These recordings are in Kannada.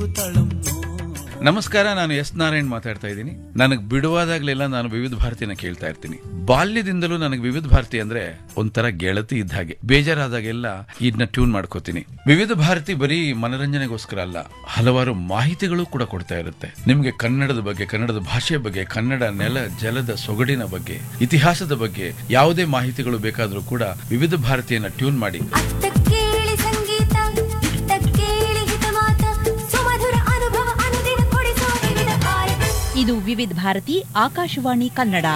ನಮಸ್ಕಾರ ನಾನು ಎಸ್ ನಾರಾಯಣ್ ಮಾತಾಡ್ತಾ ಇದ್ದೀನಿ ನನಗೆ ಬಿಡುವಾದಾಗ್ಲೆಲ್ಲ ನಾನು ವಿವಿಧ ಭಾರತಿನ ಕೇಳ್ತಾ ಇರ್ತೀನಿ ಬಾಲ್ಯದಿಂದಲೂ ನನಗೆ ವಿವಿಧ ಭಾರತಿ ಅಂದ್ರೆ ಒಂಥರ ಗೆಳತಿ ಇದ್ದ ಹಾಗೆ ಬೇಜಾರಾದಾಗೆಲ್ಲ ಇದನ್ನ ಟ್ಯೂನ್ ಮಾಡ್ಕೋತೀನಿ ವಿವಿಧ ಭಾರತಿ ಬರೀ ಮನರಂಜನೆಗೋಸ್ಕರ ಅಲ್ಲ ಹಲವಾರು ಮಾಹಿತಿಗಳು ಕೂಡ ಕೊಡ್ತಾ ಇರುತ್ತೆ ನಿಮ್ಗೆ ಕನ್ನಡದ ಬಗ್ಗೆ ಕನ್ನಡದ ಭಾಷೆ ಬಗ್ಗೆ ಕನ್ನಡ ನೆಲ ಜಲದ ಸೊಗಡಿನ ಬಗ್ಗೆ ಇತಿಹಾಸದ ಬಗ್ಗೆ ಯಾವುದೇ ಮಾಹಿತಿಗಳು ಬೇಕಾದರೂ ಕೂಡ ವಿವಿಧ ಭಾರತಿಯನ್ನ ಟ್ಯೂನ್ ಮಾಡಿ ಅತ್ತ ಕೇಳಿ ಸಂಗೀತ ಇತ್ತ ಕೇಳಿ ಹಿತವಾತ ಸುಮಧುರ ಅನುಭವ ಅನುದಿನ ಕೊಡಿಸೋ ವಿವಿಧ ಭಾರತಿ ಇದು ವಿವಿಧ ಭಾರತಿ ಆಕಾಶವಾಣಿ ಕನ್ನಡ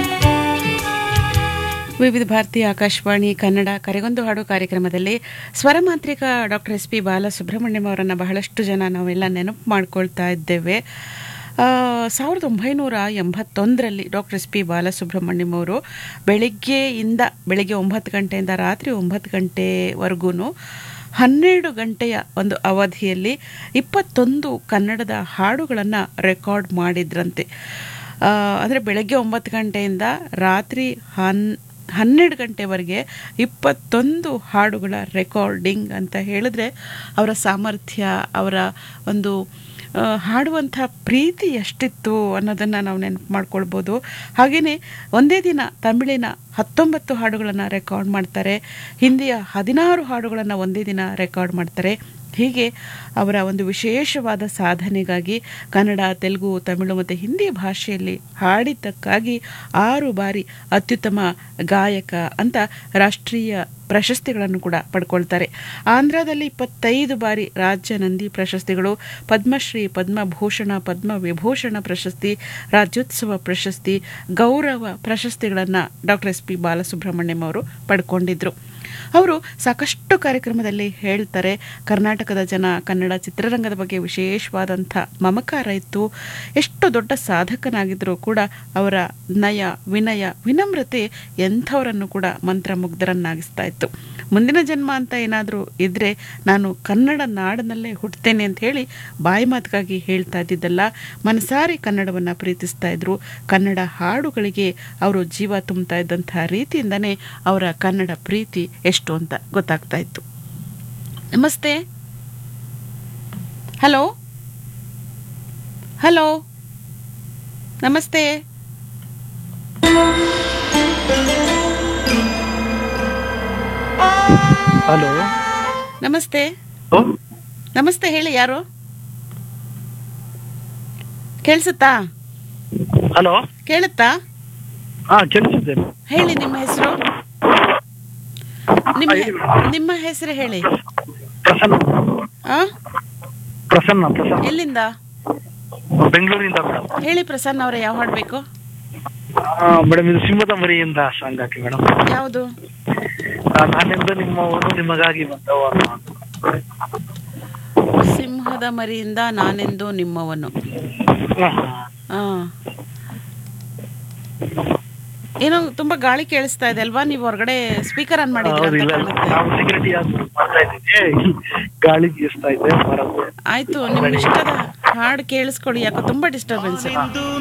ವಿವಿಧ ಭಾರತಿ ಆಕಾಶವಾಣಿ ಕನ್ನಡ ಕರೆಗೊಂದು ಹಾಡು ಕಾರ್ಯಕ್ರಮದಲ್ಲಿ ಸ್ವರಮಾಂತ್ರಿಕ ಡಾಕ್ಟರ್ ಎಸ್ ಪಿ ಬಾಲಸುಬ್ರಹ್ಮಣ್ಯಂ ಅವರನ್ನು ಬಹಳಷ್ಟು ಜನ ನಾವೆಲ್ಲ ನೆನಪು ಮಾಡ್ಕೊಳ್ತಾ ಇದ್ದೇವೆ ಆ, ಸಾವಿರದ ಒಂಬೈನೂರ ಎಂಬತ್ತೊಂದರಲ್ಲಿ ಡಾಕ್ಟರ್ ಎಸ್ ಪಿ ಬಾಲಸುಬ್ರಹ್ಮಣ್ಯಂ ಅವರು ಬೆಳಿಗ್ಗೆಯಿಂದ ಬೆಳಿಗ್ಗೆ ಒಂಬತ್ತು ಗಂಟೆಯಿಂದ ರಾತ್ರಿ ಒಂಬತ್ತು ಗಂಟೆವರೆಗೂ ಹನ್ನೆರಡು ಗಂಟೆಯ ಒಂದು ಅವಧಿಯಲ್ಲಿ ಇಪ್ಪತ್ತೊಂದು ಕನ್ನಡದ ಹಾಡುಗಳನ್ನು ರೆಕಾರ್ಡ್ ಮಾಡಿದ್ರಂತೆ ಅಂದರೆ ಬೆಳಗ್ಗೆ ಒಂಬತ್ತು ಗಂಟೆಯಿಂದ ರಾತ್ರಿ ಹನ್ ಹನ್ನೆರಡು ಗಂಟೆವರೆಗೆ ಇಪ್ಪತ್ತೊಂದು ಹಾಡುಗಳ ರೆಕಾರ್ಡಿಂಗ್ ಅಂತ ಹೇಳಿದ್ರೆ ಅವರ ಸಾಮರ್ಥ್ಯ ಅವರ ಒಂದು ಆ, ಹಾಡುವಂಥ ಪ್ರೀತಿ ಎಷ್ಟಿತ್ತು ಅನ್ನೋದನ್ನು ನಾವು ನೆನಪು ಮಾಡ್ಕೊಳ್ಬೋದು ಹಾಗೆಯೇ ಒಂದೇ ದಿನ ತಮಿಳಿನ ಹತ್ತೊಂಬತ್ತು ಹಾಡುಗಳನ್ನು ರೆಕಾರ್ಡ್ ಮಾಡ್ತಾರೆ ಹಿಂದಿಯ ಹದಿನಾರು ಹಾಡುಗಳನ್ನು ಒಂದೇ ದಿನ ರೆಕಾರ್ಡ್ ಮಾಡ್ತಾರೆ ಹೀಗೆ ಅವರ ಒಂದು ವಿಶೇಷವಾದ ಸಾಧನೆಗಾಗಿ ಕನ್ನಡ ತೆಲುಗು ತಮಿಳು ಮತ್ತು ಹಿಂದಿ ಭಾಷೆಯಲ್ಲಿ ಹಾಡಿದ್ದಕ್ಕಾಗಿ ಆರು ಬಾರಿ ಅತ್ಯುತ್ತಮ ಗಾಯಕ ಅಂತ ರಾಷ್ಟ್ರೀಯ ಪ್ರಶಸ್ತಿಗಳನ್ನು ಕೂಡ ಪಡ್ಕೊಳ್ತಾರೆ ಆಂಧ್ರದಲ್ಲಿ ಇಪ್ಪತ್ತೈದು ಬಾರಿ ರಾಜ್ಯ ನಂದಿ ಪ್ರಶಸ್ತಿಗಳು ಪದ್ಮಶ್ರೀ ಪದ್ಮಭೂಷಣ ಪದ್ಮವಿಭೂಷಣ ಪ್ರಶಸ್ತಿ ರಾಜ್ಯೋತ್ಸವ ಪ್ರಶಸ್ತಿ ಗೌರವ ಪ್ರಶಸ್ತಿಗಳನ್ನು ಡಾಕ್ಟರ್ ಎಸ್ ಪಿ ಬಾಲಸುಬ್ರಹ್ಮಣ್ಯಂ ಅವರು ಪಡ್ಕೊಂಡಿದ್ರು ಅವರು ಸಾಕಷ್ಟು ಕಾರ್ಯಕ್ರಮದಲ್ಲಿ ಹೇಳ್ತಾರೆ ಕರ್ನಾಟಕದ ಜನ ಕನ್ನಡ ಚಿತ್ರರಂಗದ ಬಗ್ಗೆ ವಿಶೇಷವಾದಂಥ ಮಮಕಾರ ಇತ್ತು ಎಷ್ಟು ದೊಡ್ಡ ಸಾಧಕನಾಗಿದ್ದರೂ ಕೂಡ ಅವರ ನಯ ವಿನಯ ವಿನಮ್ರತೆ ಎಂಥವರನ್ನು ಕೂಡ ಮಂತ್ರಮುಗ್ಧರನ್ನಾಗಿಸ್ತಾ ಇತ್ತು ಮುಂದಿನ ಜನ್ಮ ಅಂತ ಏನಾದರೂ ಇದ್ದರೆ ನಾನು ಕನ್ನಡ ನಾಡಿನಲ್ಲೇ ಹುಟ್ಟುತ್ತೇನೆ ಅಂತ ಹೇಳಿ ಬಾಯಿ ಮಾತುಗಾಗಿ ಹೇಳ್ತಾ ಇದ್ದಿದ್ದಲ್ಲ ಮನಸಾರಿ ಕನ್ನಡವನ್ನು ಪ್ರೀತಿಸ್ತಾ ಇದ್ರು ಕನ್ನಡ ಹಾಡುಗಳಿಗೆ ಅವರು ಜೀವ ತುಂಬ್ತಾ ಇದ್ದಂಥ ರೀತಿಯಿಂದನೇ ಅವರ ಕನ್ನಡ ಪ್ರೀತಿ ಎಷ್ಟು ಅಂತ ಗೊತ್ತಾಗ್ತಾ ಇತ್ತು ನಮಸ್ತೆ ಹಲೋ ಹಲೋ ನಮಸ್ತೆ ಹಲೋ ನಮಸ್ತೆ ನಮಸ್ತೆ ಹೇಳಿ ಯಾರು ಕೇಳಿಸುತ್ತಾ ಹಲೋ ಕೇಳುತ್ತಾ ಹಾ ಕೇಳಿಸಿದ್ದೇನೆ ಹೇಳಿ ನಿಮ್ಮ ಹೆಸರು ನಿಮ್ಮ ನಿಮ್ಮ ಹೆಸರು ಹೇಳಿ ಪ್ರಸನ್ನ ಆ ಪ್ರಸನ್ನ ಪ್ರಸನ್ನ ಎಲ್ಲಿಂದ ಬೆಂಗಳೂರಿಂದ ಮೇಡಮ್ ಹೇಳಿ ಪ್ರಸನ್ನ ಅವರೇ ಯಾವ ಹಾಡ್ಬೇಕು ಮೇಡಮ್ ಇದು ಸಿಂಹದ ಮರಿಯಿಂದ ಸಾಂಗ್ ಹಾಕಿ ಮೇಡಮ್ ಯಾವುದು ನಾನೆಂದು ನಿಮ್ಮವನು ನಿಮಗಾಗಿ ಬಂದವ ಸಿಂಹದ ಮರಿಯಿಂದ ನಾನೆಂದು ನಿಮ್ಮವನು ಆ ಏನೋ ತುಂಬಾ ಗಾಳಿ ಕೇಳಿಸ್ತಾ ಇದೆ ಅಲ್ವಾ ನೀವು ಹೊರಗಡೆ ಸ್ಪೀಕರ್ ಆನ್ ಮಾಡಿದ್ದೀರಾ ಹೌದು ಅಂತ ಇಲ್ಲ ಕಾಣುತ್ತೆ. ನಾವು ಸಿಗರೇಟ್ ಯಾವ್ದು ಮಾಡ್ತಾ ಇದ್ದೀವಿ ಗಾಳಿ ಬೀಸ್ತಾ ಇದೆ ಬರತ್ತೆ ಆಯ್ತು ನಿಮ್ ಇಷ್ಟದ ಹಾಡು ಕೇಳಿಸ್ಕೊಳ್ಳಿ ಯಾಕೋ ತುಂಬಾ ಡಿಸ್ಟರ್ಬೆನ್ಸ್